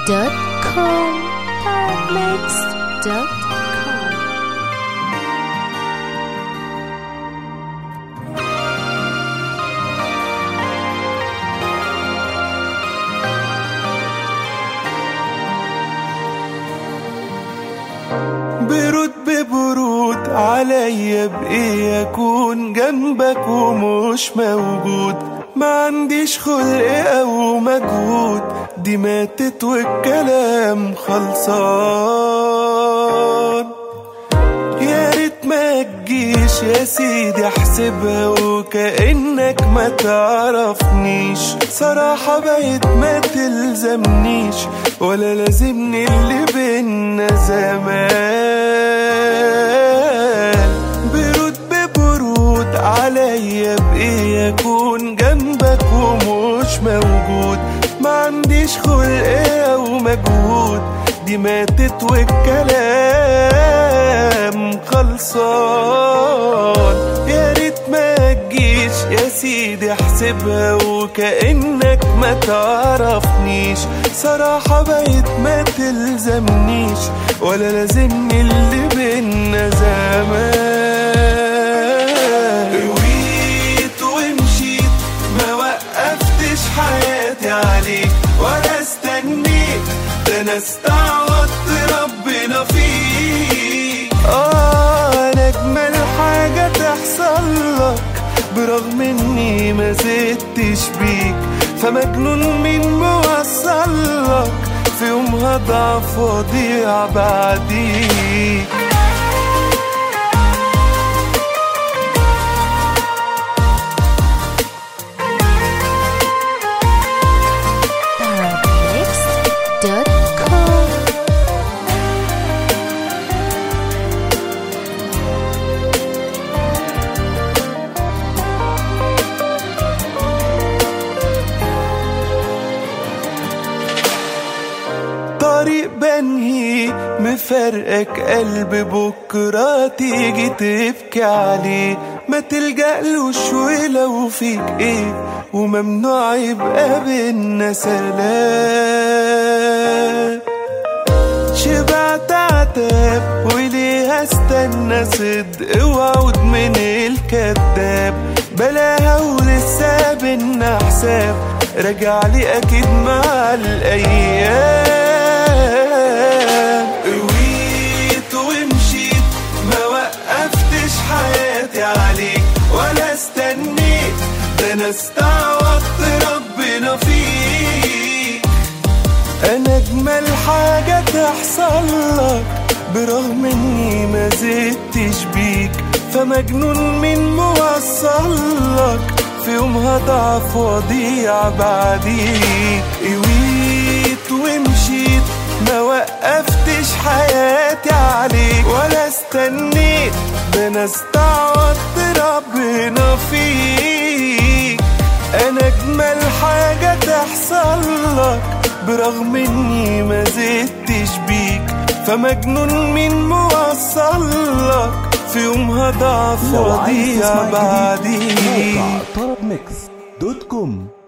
arabmix.com arabmix.com برود ببرود عليا بإيه أكون جنبك ومش موجود ما عنديش خلق أو مجهود دي ماتت والكلام خلصان يا ريت ما تجيش يا سيدي احسبها وكأنك ما تعرفنيش صراحة بقيت ما تلزمنيش ولا لازمني اللي بينا زمان برود ببرود عليا بإيه أكون جنبك ومش موجود ما عنديش خلق أو مجهود دي ماتت والكلام خلصان يا ريت ما تجيش يا سيدي احسبها وكأنك ما تعرفنيش صراحة بقيت ما تلزمنيش ولا لازمني اللي بينا زمان قويت ومشيت ما وقفتش حياتي عليك ولا استنيت ده انا استعوضت ربنا فيك اه انا اجمل حاجة تحصل لك برغم اني ما زدتش بيك فمجنون مين موصل لك في يوم هضعف واضيع بعديك arabmix.com طريق بنهي مفرقك قلب بكرة تيجي تبكي عليه ما تلجألوش ولو فيك ايه وممنوع يبقى بينا سلام شبعت عتاب وليه هستنى صدق وعود من الكذاب بلاها ولسه بينا حساب راجع لي اكيد مع الايام قويت ومشيت ما وقفتش حياتي عليك ولا استنيت ده انا استعوضت ربنا فيك انا اجمل حاجة تحصل لك برغم اني ما زدتش بيك فمجنون مين موصل لك في يوم هضعف واضيع بعديك قويت ومشيت ما وقفتش حياتي عليك ولا استنيت ده انا استعوضت ربنا فيك انا اجمل حاجة تحصل لك برغم اني ما زدتش بيك فمجنون مين موصل لك في يوم هضعف لو عايز واضيع تسمع جديد بعديك موقع طرب ميكس دوت كوم